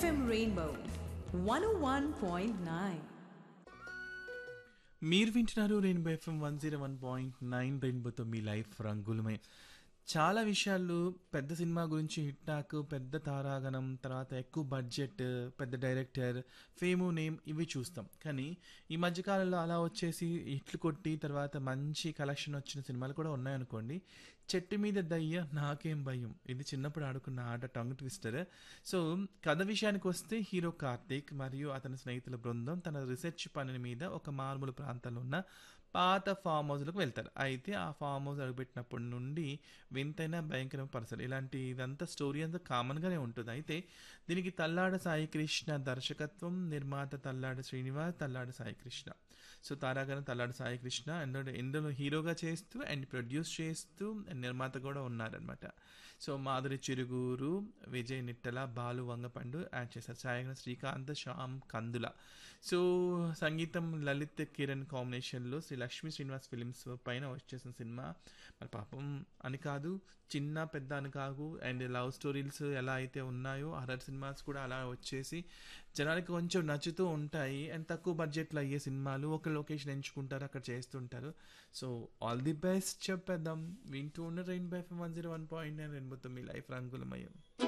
FM Rainbow 101.9. మీరు వింటున్నారు rainbow FM one zero one point nine రెయిన్బోతో మీ లైఫ్ రంగులమే చాలా విషయాలు పెద్ద సినిమా గురించి హిట్ టాక్ పెద్ద తారాగణం తర్వాత ఎక్కువ బడ్జెట్ పెద్ద డైరెక్టర్ ఫేము నేమ్ ఇవి చూస్తాం కానీ ఈ మధ్యకాలంలో అలా వచ్చేసి హిట్లు కొట్టి తర్వాత మంచి కలెక్షన్ వచ్చిన సినిమాలు కూడా ఉన్నాయనుకోండి చెట్టు మీద దయ్య నాకేం భయం ఇది చిన్నప్పుడు ఆడుకున్న ఆట టంగ్ ట్విస్టర్ సో కథ విషయానికి వస్తే హీరో కార్తీక్ మరియు అతని స్నేహితుల బృందం తన రీసెర్చ్ పని మీద ఒక మారుమూల ప్రాంతంలో ఉన్న పాత ఫామ్ హౌస్లకు వెళ్తారు అయితే ఆ ఫామ్ హౌస్ అడుగుపెట్టినప్పటి నుండి వింతైన భయంకరమైన పరిసరం ఇలాంటి ఇదంతా స్టోరీ అంతా కామన్గానే ఉంటుంది అయితే దీనికి తల్లాడ సాయి కృష్ణ దర్శకత్వం నిర్మాత తల్లాడ శ్రీనివాస్ తల్లాడ సాయి కృష్ణ సో తారాగణ తల్లాడ సాయి కృష్ణ అండ్ ఇందులో హీరోగా చేస్తూ అండ్ ప్రొడ్యూస్ చేస్తూ అండ్ నిర్మాత కూడా ఉన్నారనమాట సో మాధురి చిరుగురు విజయ్ నిట్టల బాలు వంగపండు యాడ్ చేశారు ఛాయాగ్రహణ శ్రీకాంత్ శ్యామ్ కందుల సో సంగీతం లలిత్ కిరణ్ కాంబినేషన్లో శ్రీ లక్ష్మీ శ్రీనివాస్ ఫిలిమ్స్ పైన వచ్చేసిన సినిమా మరి పాపం అని కాదు చిన్న పెద్ద అని కాదు అండ్ లవ్ స్టోరీస్ ఎలా అయితే ఉన్నాయో హర్రర్ సినిమాస్ కూడా అలా వచ్చేసి జనానికి కొంచెం నచ్చుతూ ఉంటాయి అండ్ తక్కువ బడ్జెట్లో అయ్యే సినిమాలు ఒక లొకేషన్ ఎంచుకుంటారు అక్కడ చేస్తుంటారు సో ఆల్ ది బెస్ట్ చెప్పేద్దాం వింటూ ఉన్న Rainbow one zero one point nine రెయిన్బోతో మీ లైఫ్ రంగులమయం